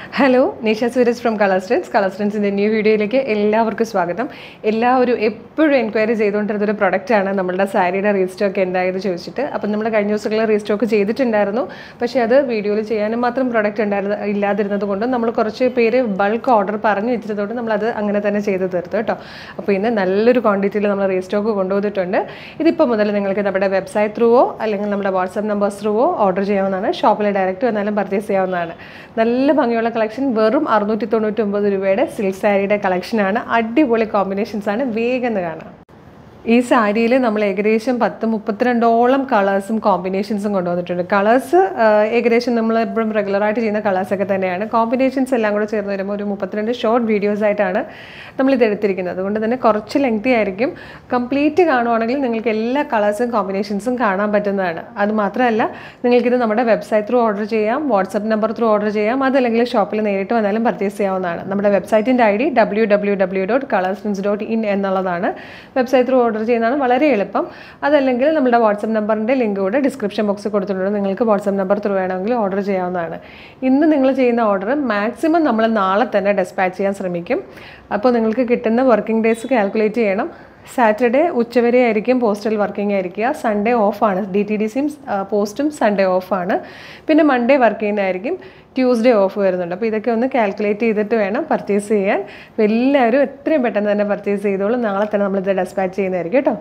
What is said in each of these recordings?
hello Nisha Suraj from colour strands colour സ്ട്രെൻസിൻ്റെ new വീഡിയോയിലേക്ക് എല്ലാവർക്കും സ്വാഗതം എല്ലാവരും എപ്പോഴും എൻക്വയറി ചെയ്തുകൊണ്ടിരുന്ന ഒരു പ്രൊഡക്റ്റാണ് നമ്മളുടെ സാരിയുടെ റീസ്റ്റോക്ക് എന്തായത് ചോദിച്ചിട്ട് അപ്പം നമ്മൾ കഴിഞ്ഞ ദിവസങ്ങളിൽ റീസ്റ്റോക്ക് ചെയ്തിട്ടുണ്ടായിരുന്നു പക്ഷേ അത് വീഡിയോയിൽ ചെയ്യാനും മാത്രം പ്രൊഡക്റ്റ് ഉണ്ടായിരുന്ന ഇല്ലാതിരുന്നത് കൊണ്ട് നമ്മൾ കുറച്ച് പേര് ബൾക്ക് ഓർഡർ പറഞ്ഞു വെച്ചതുകൊണ്ട് നമ്മളത് അങ്ങനെ തന്നെ ചെയ്ത് തീർത്തു കേട്ടോ അപ്പോൾ ഇന്ന് നല്ലൊരു ക്വാണ്ടിറ്റിയിൽ നമ്മൾ റീസ്റ്റോക്ക് കൊണ്ടുവന്നിട്ടുണ്ട് ഇതിപ്പോൾ മുതൽ നിങ്ങൾക്ക് നമ്മുടെ വെബ്സൈറ്റ് ത്രൂവോ അല്ലെങ്കിൽ നമ്മുടെ വാട്സാപ്പ് നമ്പേഴ്സ് ത്രൂവോ ഓർഡർ ചെയ്യാവുന്നതാണ് ഷോപ്പിൽ ഡയറക്റ്റ് വന്നാലും പർച്ചേസ് ചെയ്യാവുന്നതാണ് നല്ല ഭംഗിയുള്ള കളക്ഷൻ വെറും അറുന്നൂറ്റി തൊണ്ണൂറ്റി ഒമ്പത് രൂപയുടെ സിൽക്ക് സാരിയുടെ കളക്ഷനാണ് അടിപൊളി കോമ്പിനേഷൻസ് ആണ് വേഗം കാണാം ഈ സാരിയിൽ നമ്മൾ ഏകദേശം പത്ത് മുപ്പത്തിരണ്ടോളം കളേഴ്സും കോമ്പിനേഷൻസും കൊണ്ടുവന്നിട്ടുണ്ട് കളേഴ്സ് ഏകദേശം നമ്മൾ എപ്പോഴും റെഗുലറായിട്ട് ചെയ്യുന്ന കളേഴ്സൊക്കെ തന്നെയാണ് കോമ്പിനേഷൻസ് എല്ലാം കൂടെ ചേർന്ന് വരുമ്പോൾ ഒരു മുപ്പത്തിരണ്ട് ഷോർട്ട് വീഡിയോസ് ആയിട്ടാണ് നമ്മൾ ഇത് എടുത്തിരിക്കുന്നത് അതുകൊണ്ട് തന്നെ കുറച്ച് ലെങ്തി ആയിരിക്കും കംപ്ലീറ്റ് കാണുവാണെങ്കിൽ നിങ്ങൾക്ക് എല്ലാ കളേഴ്സും കോമ്പിനേഷൻസും കാണാൻ പറ്റുന്നതാണ് അത് മാത്രമല്ല നിങ്ങൾക്കിത് നമ്മുടെ വെബ്സൈറ്റ് ത്രൂ ഓർഡർ ചെയ്യാം വാട്സപ്പ് നമ്പർ ത്രൂ ഓർഡർ ചെയ്യാം അതല്ലെങ്കിൽ ഷോപ്പിൽ നേരിട്ട് വന്നാലും പർച്ചേസ് ചെയ്യാവുന്നതാണ് നമ്മുടെ വെബ്സൈറ്റിൻ്റെ I D W W W dot colours dot in എന്നുള്ളതാണ് വെബ്സൈറ്റ് ത്രൂ ഓർഡർ ചെയ്യുന്നതാണ് വളരെ എളുപ്പം അതല്ലെങ്കിൽ നമ്മുടെ വാട്സപ്പ് നമ്പറിൻ്റെ ലിങ്ക് കൂടെ ഡിസ്ക്രിപ്ഷൻ ബോക്സിൽ കൊടുത്തിട്ടുണ്ട് നിങ്ങൾക്ക് വാട്സപ്പ് നമ്പർ ത്രൂ വേണമെങ്കിൽ ഓർഡർ ചെയ്യാവുന്നതാണ് ഇന്ന് നിങ്ങൾ ചെയ്യുന്ന ഓർഡർ മാക്സിമം നമ്മൾ നാളെ തന്നെ ഡെസ്പാച്ച് ചെയ്യാൻ ശ്രമിക്കും അപ്പോൾ നിങ്ങൾക്ക് കിട്ടുന്ന വർക്കിംഗ് ഡേയ്സ് കാൽക്കുലേറ്റ് ചെയ്യണം സാറ്റർഡേ ഉച്ചവരെ ആയിരിക്കും പോസ്റ്റൽ വർക്കിംഗ് ആയിരിക്കുക സൺഡേ ഓഫാണ് ഡി ടി ഡി സിയും പോസ്റ്റും സൺഡേ ഓഫാണ് പിന്നെ മൺഡേ വർക്ക് ചെയ്യുന്നതായിരിക്കും ട്യൂസ്ഡേ ഓഫ് വരുന്നുണ്ട് അപ്പോൾ ഇതൊക്കെ ഒന്ന് കാൽക്കുലേറ്റ് ചെയ്തിട്ട് വേണം പർച്ചേസ് ചെയ്യാൻ അപ്പോൾ എല്ലാവരും എത്രയും പെട്ടെന്ന് തന്നെ പർച്ചേസ് ചെയ്തോളൂ നാളെ തന്നെ നമ്മളിത് ഡെസ്പാച്ച് ചെയ്യുന്നതായിരിക്കും കേട്ടോ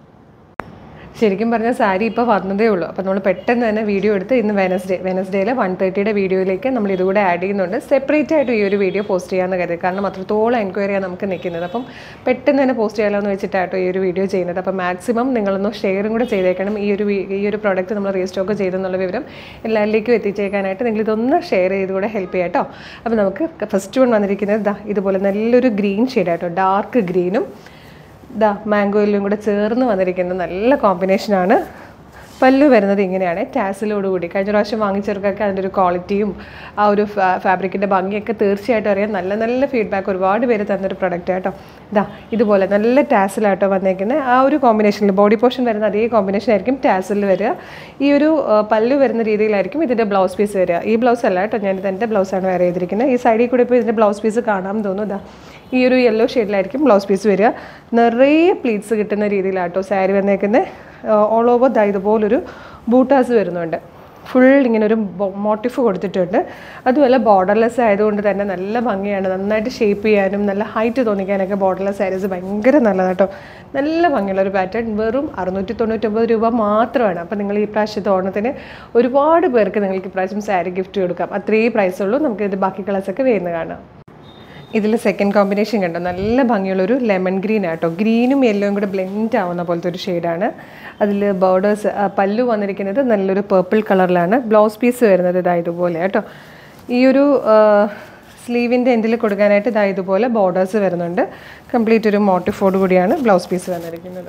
ശരിക്കും പറഞ്ഞാൽ സാരി ഇപ്പോൾ വന്നതേ ഉള്ളൂ അപ്പോൾ നമ്മൾ പെട്ടെന്ന് തന്നെ വീഡിയോ എടുത്ത് ഇന്ന് വെനസ്ഡേ വെനസ്ഡേയിൽ വൺ തേർട്ടിയുടെ വീഡിയോയിലേക്ക് നമ്മൾ ഇതുകൂടെ ആഡ് ചെയ്യുന്നുണ്ട് സെപ്പറേറ്റ് ആയിട്ട് ഈ ഒരു വീഡിയോ പോസ്റ്റ് ചെയ്യാമെന്ന് കരുതി കാരണം അത്രത്തോളം എൻക്വയറിയാണ് നമുക്ക് നിൽക്കുന്നത് അപ്പം പെട്ടെന്ന് തന്നെ പോസ്റ്റ് ചെയ്യാമല്ലോ എന്ന് വെച്ചിട്ടാട്ടോ ഈ ഒരു വീഡിയോ ചെയ്യുന്നത് അപ്പോൾ മാക്സിമം നിങ്ങളൊന്ന് ഷെയറും കൂടെ ചെയ്തേക്കണം ഈ ഒരു ഈ ഒരു പ്രോഡക്റ്റ് നമ്മൾ റീസ്റ്റോക്ക് ചെയ്തെന്നുള്ള വിവരം എല്ലാവരിലേക്കും എത്തിച്ചേക്കാനായിട്ട് നിങ്ങൾ ഇതൊന്ന് ഷെയർ ചെയ്തുകൂടെ ഹെൽപ്പ് ചെയ്യാം കേട്ടോ അപ്പോൾ നമുക്ക് ഫസ്റ്റ് വൺ വന്നിരിക്കുന്നത് ഇതാ ഇതുപോലെ നല്ലൊരു ഗ്രീൻ ഷെയ്ഡാട്ടോ ഡാർക്ക് ഗ്രീനും ദാ മാംഗോയിലും കൂടെ ചേർന്ന് വന്നിരിക്കുന്ന നല്ല കോമ്പിനേഷനാണ് പല്ലു വരുന്നത് ഇങ്ങനെയാണ് ടാസിലോട് കൂടി കഴിഞ്ഞ പ്രാവശ്യം വാങ്ങിച്ചവർക്കൊക്കെ അതിൻ്റെ ഒരു ക്വാളിറ്റിയും ആ ഒരു ഫാബ്രിക്കിൻ്റെ ഭംഗിയൊക്കെ തീർച്ചയായിട്ടും അറിയാം നല്ല നല്ല ഫീഡ്ബാക്ക് ഒരുപാട് പേര് തന്നൊരു പ്രൊഡക്റ്റ് കേട്ടോ ഇതാ ഇതുപോലെ നല്ല ടാസിലാട്ടോ വന്നേക്കുന്നത് ആ ഒരു കോമ്പിനേഷനിൽ ബോഡി പോർഷൻ വരുന്ന അതേ കോമ്പിനേഷൻ ആയിരിക്കും ടാസിൽ വരിക ഈ ഒരു ആ, പല്ലു വരുന്ന രീതിയിലായിരിക്കും ഇതിൻ്റെ ബ്ലൗസ് പീസ് വരിക ഈ ബ്ലൗസ് അല്ല കേട്ടോ ഞാനിത് എൻ്റെ ബ്ലൗസാണ് വേറെ ചെയ്തിരിക്കുന്നത് ഈ സൈഡിൽ കൂടെ ഇപ്പോൾ ഇതിൻ്റെ ബ്ലൗസ് പീസ് കാണാൻ തോന്നുന്നു ഇതാ ഈ ഒരു യെല്ലോ ഷെയ്ഡിലായിരിക്കും ബ്ലൗസ് പീസ് വരിക നിറയെ പ്ലീറ്റ്സ് കിട്ടുന്ന രീതിയിലാട്ടോ സാരി വന്നേക്കുന്നത് ഓൾ ഓവർ ദാ ഇതുപോലൊരു ബൂട്ടാസ് വരുന്നുണ്ട് ഫുൾ ഇങ്ങനെ ഒരു മോട്ടിഫ് കൊടുത്തിട്ടുണ്ട് അതുമല്ല ബോർഡർലെസ് ആയതുകൊണ്ട് തന്നെ നല്ല ഭംഗിയാണ് നന്നായിട്ട് ഷേപ്പ് ചെയ്യാനും നല്ല ഹൈറ്റ് തോന്നിക്കാനൊക്കെ ബോർഡർലെസ് സാരീസ് ഭയങ്കര നല്ലതാട്ടോ നല്ല ഭംഗിയുള്ള ഒരു പാറ്റേൺ വെറും അറുന്നൂറ്റി തൊണ്ണൂറ്റൊമ്പത് രൂപ മാത്രമാണ് അപ്പോൾ നിങ്ങൾ ഈ പ്രാവശ്യത്തെ ഓണത്തിന് ഒരുപാട് പേർക്ക് നിങ്ങൾക്ക് ഇപ്രാവശ്യം സാരി ഗിഫ്റ്റ് കൊടുക്കാം അത്രയും പ്രൈസ് ഉള്ളൂ നമുക്ക് ഇതിൻ്റെ ബാക്കി കളേഴ്സൊക്കെ വരുന്ന കാണാം ഇതിൽ സെക്കൻഡ് കോമ്പിനേഷൻ കണ്ടോ നല്ല ഭംഗിയുള്ളൊരു ലെമൺ ഗ്രീൻ ആട്ടോ ഗ്രീനും യെല്ലോയും കൂടെ ബ്ലെൻഡ് ആവുന്ന പോലത്തെ ഒരു ഷെയ്ഡാണ് അതിൽ ബോർഡേഴ്സ് പല്ലു വന്നിരിക്കുന്നത് നല്ലൊരു പേർപ്പിൾ കളറിലാണ് ബ്ലൗസ് പീസ് വരുന്നത് ഇതാ ഇതുപോലെ കേട്ടോ ഈ ഒരു സ്ലീവിൻ്റെ എൻഡിൽ കൊടുക്കാനായിട്ട് ഇതാ ഇതുപോലെ ബോർഡേഴ്സ് വരുന്നുണ്ട് കംപ്ലീറ്റ് ഒരു മോട്ടിഫോട് കൂടിയാണ് ബ്ലൗസ് പീസ് വന്നിരിക്കുന്നത്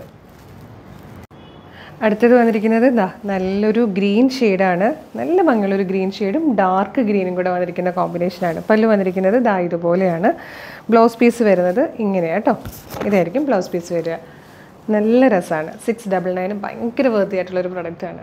അടുത്തത് വന്നിരിക്കുന്നത് ഇതാ നല്ലൊരു ഗ്രീൻ ഷെയ്ഡാണ് നല്ല ഭംഗിയുള്ളൊരു ഗ്രീൻ ഷെയ്ഡും ഡാർക്ക് ഗ്രീനും കൂടെ വന്നിരിക്കുന്ന കോമ്പിനേഷനാണ് പല്ല് വന്നിരിക്കുന്നത് ദാ ഇതുപോലെയാണ് ബ്ലൗസ് പീസ് വരുന്നത് ഇങ്ങനെയാണ് കേട്ടോ ഇതായിരിക്കും ബ്ലൗസ് പീസ് വരിക നല്ല രസമാണ് സിക്സ് ഡബിൾ നയൻ ഭയങ്കര വേർത്തി ആയിട്ടുള്ളൊരു പ്രൊഡക്റ്റാണ്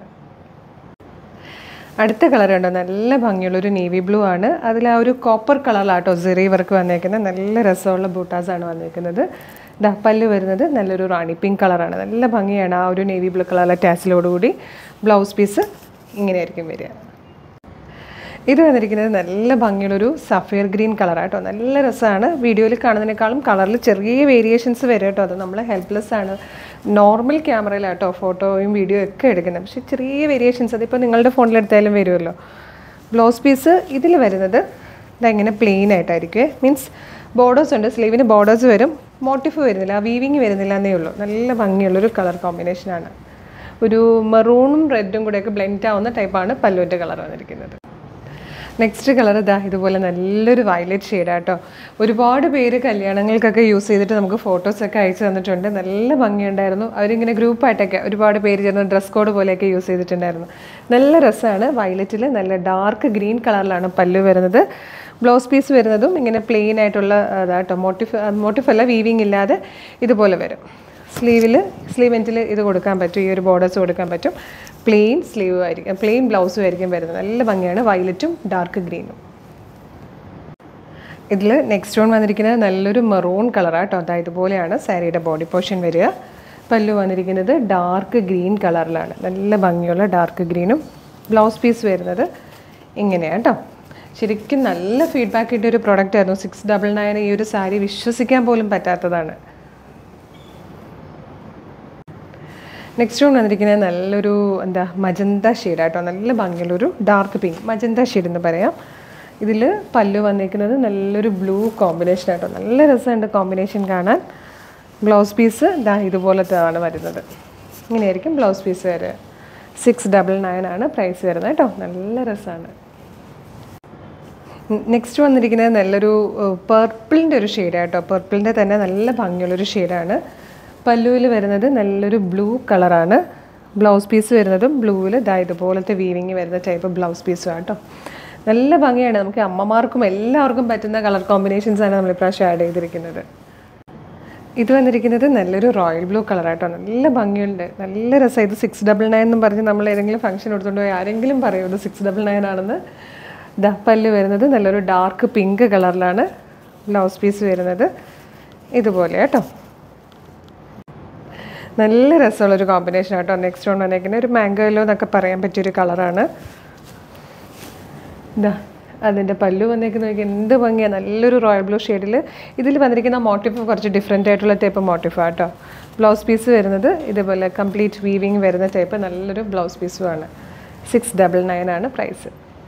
അടുത്ത കളർ ഉണ്ടോ നല്ല ഭംഗിയുള്ളൊരു നേവി ബ്ലൂ ആണ് അതിൽ ആ ഒരു കോപ്പർ കളറിലാട്ടോ സെറി വർക്ക് വന്നേക്കുന്നത് നല്ല രസമുള്ള ബൂട്ടാസാണ് വന്നേക്കുന്നത് ദാ പല്ല് വരുന്നത് നല്ലൊരു റാണി പിങ്ക് കളറാണ് നല്ല ഭംഗിയാണ് ആ ഒരു നേവി ബ്ലൂ കളറിലെ ടാസിലോടുകൂടി ബ്ലൗസ് പീസ് ഇങ്ങനെയായിരിക്കും വരിക ഇത് വന്നിരിക്കുന്നത് നല്ല ഭംഗിയുള്ളൊരു സഫയർ ഗ്രീൻ കളറാണ് കേട്ടോ നല്ല രസമാണ് വീഡിയോയിൽ കാണുന്നതിനേക്കാളും കളറിൽ ചെറിയ വേരിയേഷൻസ് വരും കേട്ടോ അത് നമ്മൾ ഹെൽപ്ലെസ് ആണ് നോർമൽ ക്യാമറയിലാട്ടോ ഫോട്ടോയും വീഡിയോ ഒക്കെ എടുക്കുന്നത് പക്ഷേ ചെറിയ വേരിയേഷൻസ് അതിപ്പോൾ നിങ്ങളുടെ ഫോണിലെടുത്താലും വരുമല്ലോ ബ്ലൗസ് പീസ് ഇതിൽ വരുന്നത് ഇതെങ്ങനെ പ്ലെയിൻ ആയിട്ടായിരിക്കുമേ മീൻസ് ബോർഡേഴ്സ് ഉണ്ട് സ്ലീവിന് ബോർഡേഴ്സ് വരും മോട്ടിഫ് വരുന്നില്ല വീവിങ് വരുന്നില്ല എന്നേ ഉള്ളൂ നല്ല ഭംഗിയുള്ളൊരു കളർ കോമ്പിനേഷനാണ് ഒരു മെറൂണും റെഡും കൂടെയൊക്കെ ബ്ലെൻഡ് ആവുന്ന ടൈപ്പാണ് പല്ലുവിൻ്റെ കളർ വന്നിരിക്കുന്നത് നെക്സ്റ്റ് കളർ ഇതാ ഇതുപോലെ നല്ലൊരു വയലറ്റ് ഷെയ്ഡാട്ടോ ഒരുപാട് പേര് കല്യാണങ്ങൾക്കൊക്കെ യൂസ് ചെയ്തിട്ട് നമുക്ക് ഫോട്ടോസൊക്കെ അയച്ചു തന്നിട്ടുണ്ട് നല്ല ഭംഗിയുണ്ടായിരുന്നു അവരിങ്ങനെ ഗ്രൂപ്പായിട്ടൊക്കെ ഒരുപാട് പേര് ചേർന്ന് ഡ്രസ് കോഡ് പോലെയൊക്കെ യൂസ് ചെയ്തിട്ടുണ്ടായിരുന്നു നല്ല രസമാണ് വയലറ്റിൽ നല്ല ഡാർക്ക് ഗ്രീൻ കളറിലാണ് പല്ലു വരുന്നത് ബ്ലൗസ് പീസ് വരുന്നതും ഇങ്ങനെ പ്ലെയിൻ ആയിട്ടുള്ള അതാട്ടോ മോട്ടിഫ് മോട്ടിഫ് അല്ല വീവിങ് ഇല്ലാതെ ഇതുപോലെ വരും സ്ലീവിൽ സ്ലീവ് എൻറ്റിൽ ഇത് കൊടുക്കാൻ പറ്റും ഈ ഒരു ബോർഡേഴ്സ് കൊടുക്കാൻ പറ്റും പ്ലെയിൻ സ്ലീവ് ആയിരിക്കും പ്ലെയിൻ ബ്ലൗസും ആയിരിക്കും വരുന്നത് നല്ല ഭംഗിയാണ് വയലറ്റും ഡാർക്ക് ഗ്രീനും ഇതിൽ നെക്സ്റ്റ് വൺ വന്നിരിക്കുന്നത് നല്ലൊരു മെറൂൺ കളറാണ് കേട്ടോ അതായത് ഇതുപോലെയാണ് സാരിയുടെ ബോഡി പോർഷൻ വരിക പല്ലു വന്നിരിക്കുന്നത് ഡാർക്ക് ഗ്രീൻ കളറിലാണ് നല്ല ഭംഗിയുള്ള ഡാർക്ക് ഗ്രീനും ബ്ലൗസ് പീസ് വരുന്നത് ഇങ്ങനെയാണ് കേട്ടോ ശരിക്കും നല്ല ഫീഡ്ബാക്ക് കിട്ടിയ ഒരു പ്രോഡക്റ്റ് ആയിരുന്നു സിക്സ് ഡബിൾ നയൻ ഈ ഒരു സാരി വിശ്വസിക്കാൻ പോലും പറ്റാത്തതാണ് നെക്സ്റ്റ് വൺ വന്നിരിക്കുന്നത് നല്ലൊരു എന്താ മജന്ത ഷെയ്ഡായിട്ടോ നല്ല ഭംഗിയുള്ളൊരു ഡാർക്ക് പിങ്ക് മജന്ത ഷെയ്ഡ് എന്ന് പറയാം ഇതിൽ പല്ലു വന്നിരിക്കുന്നത് നല്ലൊരു ബ്ലൂ കോമ്പിനേഷൻ ആയിട്ടോ നല്ല രസമുണ്ട് കോമ്പിനേഷൻ കാണാൻ ബ്ലൗസ് പീസ് ഇതാ ഇതുപോലത്തെ ആണ് വരുന്നത് ഇങ്ങനെയായിരിക്കും ബ്ലൗസ് പീസ് വരിക സിക്സ് ഡബിൾ നയൻ ആണ് പ്രൈസ് വരുന്നത് കേട്ടോ നല്ല രസമാണ് നെക്സ്റ്റ് വന്നിരിക്കുന്നത് നല്ലൊരു പർപ്പിളിൻ്റെ ഒരു ഷെയ്ഡാണ് കേട്ടോ പർപ്പിളിൻ്റെ തന്നെ നല്ല ഭംഗിയുള്ളൊരു ഷെയ്ഡാണ് പല്ലുവിൽ വരുന്നത് നല്ലൊരു ബ്ലൂ കളറാണ് ബ്ലൗസ് പീസ് വരുന്നതും ബ്ലൂവിൽ ഇതാ ഇതുപോലത്തെ വീവിങ് വരുന്ന ടൈപ്പ് ബ്ലൗസ് പീസും കേട്ടോ നല്ല ഭംഗിയാണ് നമുക്ക് അമ്മമാർക്കും എല്ലാവർക്കും പറ്റുന്ന കളർ കോമ്പിനേഷൻസാണ് നമ്മൾ ഇപ്രാവശ്യം ആഡ് ചെയ്തിരിക്കുന്നത് ഇത് വന്നിരിക്കുന്നത് നല്ലൊരു റോയൽ ബ്ലൂ കളറാട്ടോ നല്ല ഭംഗിയുണ്ട് നല്ല രസം ഇത് സിക്സ് ഡബിൾ നയൻ എന്നും പറഞ്ഞ് നമ്മൾ ഏതെങ്കിലും ഫംഗ്ഷൻ എടുത്തുകൊണ്ട് പോയി ആരെങ്കിലും പറയും ഇത് സിക്സ് ഡബിൾ നയൻ ആണെന്ന് ദാ പല്ല് വരുന്നത് നല്ലൊരു ഡാർക്ക് പിങ്ക് കളറിലാണ് ബ്ലൗസ് പീസ് വരുന്നത് ഇതുപോലെ കേട്ടോ നല്ല രസമുള്ളൊരു കോമ്പിനേഷൻ കേട്ടോ നെക്സ്റ്റ് വൺ വന്നേക്കുന്നത് ഒരു മാംഗോയിലോ എന്നൊക്കെ പറയാൻ പറ്റിയൊരു കളറാണ് ഇതാ അതിൻ്റെ പല്ലു വന്നേക്കുന്ന നോക്കി എന്ത് ഭംഗിയാണ് നല്ലൊരു റോയൽ ബ്ലൂ ഷെയ്ഡിൽ ഇതിൽ വന്നിരിക്കുന്ന മോട്ടീഫ് കുറച്ച് ഡിഫറെൻ്റ് ആയിട്ടുള്ള ടൈപ്പ് മോട്ടീഫാണ് കേട്ടോ ബ്ലൗസ് പീസ് വരുന്നത് ഇതുപോലെ കംപ്ലീറ്റ് വീവിങ് വരുന്ന ടൈപ്പ് നല്ലൊരു ബ്ലൗസ് പീസുമാണ് സിക്സ് ഡബിൾ നയൻ ആണ് പ്രൈസ്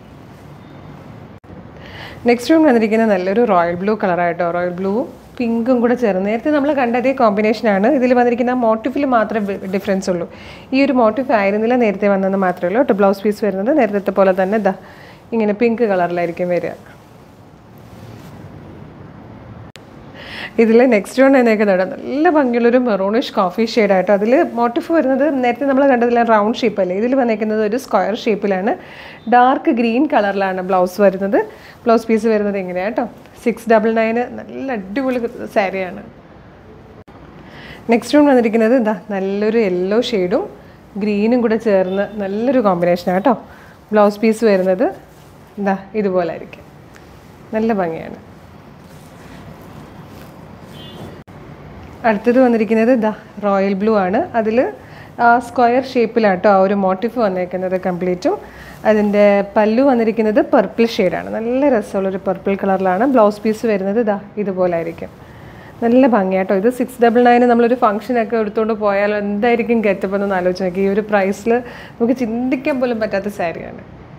നെക്സ്റ്റ് റൂം വന്നിരിക്കുന്ന നല്ലൊരു റോയൽ ബ്ലൂ കളറായിട്ടോ റോയൽ ബ്ലൂവും പിങ്കും കൂടെ ചേർന്ന് നേരത്തെ നമ്മൾ കണ്ട അതേ കോമ്പിനേഷനാണ് ഇതിൽ വന്നിരിക്കുന്ന മോട്ടിഫിൽ മാത്രമേ ഡിഫറൻസ് ഉള്ളൂ ഈ ഒരു മോട്ടിഫ് ആയിരുന്നില്ല നേരത്തെ വന്നതെന്ന് മാത്രമേ ഉള്ളൂ കേട്ടോ ബ്ലൗസ് പീസ് വരുന്നത് നേരത്തെ പോലെ തന്നെ ദാ ഇങ്ങനെ പിങ്ക് കളറിലായിരിക്കും വരിക ഇതിൽ നെക്സ്റ്റ് വൺ എന്നേക്കുന്നുണ്ട് നല്ല ഭംഗിയുള്ളൊരു മെറൂണിഷ് കോഫി ഷെയ്ഡായിട്ടോ അതിൽ മോട്ടിഫ് വരുന്നത് നേരത്തെ നമ്മൾ കണ്ടതിൽ റൗണ്ട് ഷേപ്പ് അല്ലേ ഇതിൽ വന്നേക്കുന്നത് ഒരു സ്ക്വയർ ഷേപ്പിലാണ് ഡാർക്ക് ഗ്രീൻ കളറിലാണ് ബ്ലൗസ് വരുന്നത് ബ്ലൗസ് പീസ് വരുന്നത് ഇങ്ങനെയാണ് കേട്ടോ സിക്സ് ഡബിൾ നയന് നല്ല അടിപൊളി സാരിയാണ് നെക്സ്റ്റ് വൺ വന്നിരിക്കുന്നത് ഇതാ നല്ലൊരു യെല്ലോ ഷെയ്ഡും ഗ്രീനും കൂടെ ചേർന്ന് നല്ലൊരു കോമ്പിനേഷനാണ് കേട്ടോ ബ്ലൗസ് പീസ് വരുന്നത് ഇതാ ഇതുപോലെ ആയിരിക്കും നല്ല ഭംഗിയാണ് അടുത്തത് വന്നിരിക്കുന്നത് ഇതാ റോയൽ ബ്ലൂ ആണ് അതിൽ ആ സ്ക്വയർ ഷേപ്പിലാട്ടോ ആ ഒരു മോട്ടിഫ് വന്നേക്കുന്നത് കംപ്ലീറ്റും അതിൻ്റെ പല്ലു വന്നിരിക്കുന്നത് പർപ്പിൾ ഷെയ്ഡാണ് നല്ല രസമുള്ളൊരു പർപ്പിൾ കളറിലാണ് ബ്ലൗസ് പീസ് വരുന്നത് ഇതാ ഇതുപോലെ ആയിരിക്കും നല്ല ഭംഗിയാട്ടോ ഇത് സിക്സ് ഡബിൾ നയന് നമ്മളൊരു ഫംഗ്ഷനൊക്കെ എടുത്തുകൊണ്ട് പോയാലോ എന്തായിരിക്കും ഗെറ്റപ്പ് എന്നൊന്ന് ആലോചിച്ച് നോക്കി ഈ ഒരു പ്രൈസിൽ നമുക്ക് ചിന്തിക്കാൻ പോലും പറ്റാത്ത സാരിയാണ്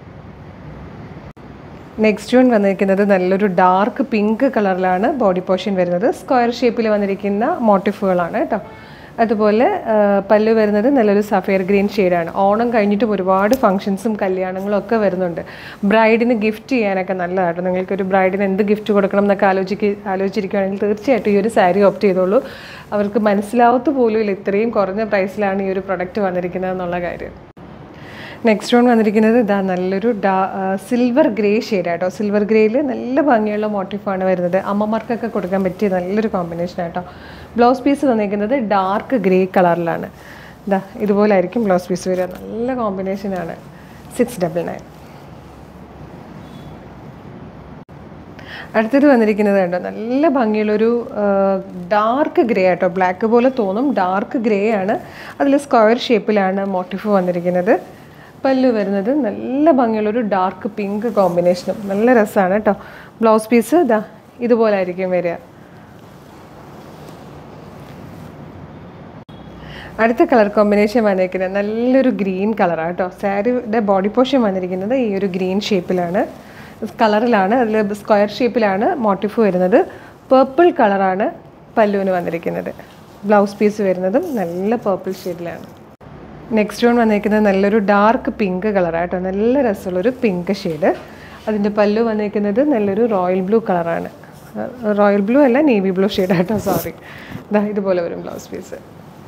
നെക്സ്റ്റ് വൺ വന്നിരിക്കുന്നത് നല്ലൊരു ഡാർക്ക് പിങ്ക് കളറിലാണ് ബോഡി പോർഷൻ വരുന്നത് സ്ക്വയർ ഷേപ്പിൽ വന്നിരിക്കുന്ന മോട്ടിഫുകളാണ് കേട്ടോ അതുപോലെ ആ, പല്ല് വരുന്നത് നല്ലൊരു സഫയർ ഗ്രീൻ ഷെയ്ഡാണ് ഓണം കഴിഞ്ഞിട്ടും ഒരുപാട് ഫംഗ്ഷൻസും കല്യാണങ്ങളും ഒക്കെ വരുന്നുണ്ട് ബ്രൈഡിന് ഗിഫ്റ്റ് ചെയ്യാനൊക്കെ നല്ലതാട്ടോ നിങ്ങൾക്കൊരു ബ്രൈഡിന് എന്ത് ഗിഫ്റ്റ് കൊടുക്കണം എന്നൊക്കെ ആലോചിക്ക് ആലോചിച്ചിരിക്കുകയാണെങ്കിൽ തീർച്ചയായിട്ടും ഈ ഒരു സാരി ഓപ്റ്റ് ചെയ്തോളൂ അവർക്ക് മനസ്സിലാവത്ത് പോലും ഇല്ല ഇത്രയും കുറഞ്ഞ പ്രൈസിലാണ് ഈ ഒരു പ്രൊഡക്റ്റ് വന്നിരിക്കുന്നത് എന്നുള്ള കാര്യം നെക്സ്റ്റ് വൺ വന്നിരിക്കുന്നത് ഇതാ നല്ലൊരു ഡാ സിൽവർ ഗ്രേ ഷെയ്ഡ് ആട്ടോ സിൽവർ ഗ്രേയിൽ നല്ല ഭംഗിയുള്ള മോട്ടീഫാണ് വരുന്നത് അമ്മമാർക്കൊക്കെ കൊടുക്കാൻ പറ്റിയ നല്ലൊരു കോമ്പിനേഷൻ ആട്ടോ ബ്ലൗസ് പീസ് വന്നിരിക്കുന്നത് ഡാർക്ക് ഗ്രേ കളറിലാണ് ഇതാ ഇതുപോലായിരിക്കും ബ്ലൗസ് പീസ് വരിക നല്ല കോമ്പിനേഷനാണ് സിക്സ് ഡബിൾ നയൻ അടുത്തത് വന്നിരിക്കുന്നത് കണ്ടോ നല്ല ഭംഗിയുള്ളൊരു ഡാർക്ക് ഗ്രേ ആട്ടോ ബ്ലാക്ക് പോലെ തോന്നും ഡാർക്ക് ഗ്രേ ആണ് അതിൽ സ്ക്വയർ ഷേപ്പിലാണ് മോട്ടിഫ് വന്നിരിക്കുന്നത് പല്ലു വരുന്നത് നല്ല ഭംഗിയുള്ളൊരു ഡാർക്ക് പിങ്ക് കോമ്പിനേഷനും നല്ല രസമാണ് കേട്ടോ ബ്ലൗസ് പീസ് ഇതാ ഇതുപോലെ ആയിരിക്കും വരിക അടുത്ത കളർ കോമ്പിനേഷൻ വന്നിരിക്കുന്നത് നല്ലൊരു ഗ്രീൻ കളറാണ് കേട്ടോ സാരിയുടെ ബോഡി പോർഷൻ വന്നിരിക്കുന്നത് ഈ ഒരു ഗ്രീൻ ഷേപ്പിലാണ് കളറിലാണ് അതിൽ സ്ക്വയർ ഷേപ്പിലാണ് മോട്ടിഫ് വരുന്നത് പേർപ്പിൾ കളറാണ് പല്ലുവിന് വന്നിരിക്കുന്നത് ബ്ലൗസ് പീസ് വരുന്നതും നല്ല പേർപ്പിൾ ഷെയ്ഡിലാണ് നെക്സ്റ്റ് വൺ വന്നിരിക്കുന്നത് നല്ലൊരു ഡാർക്ക് പിങ്ക് കളറാണ് കേട്ടോ നല്ല രസമുള്ളൊരു പിങ്ക് ഷെയ്ഡ് അതിൻ്റെ പല്ലു വന്നിരിക്കുന്നത് നല്ലൊരു റോയൽ ബ്ലൂ കളറാണ് റോയൽ ബ്ലൂ അല്ല നേവി ബ്ലൂ ഷെയ്ഡ് ആട്ടോ സോറി ഇതാ ഇതുപോലെ വരും ബ്ലൗസ് പീസ്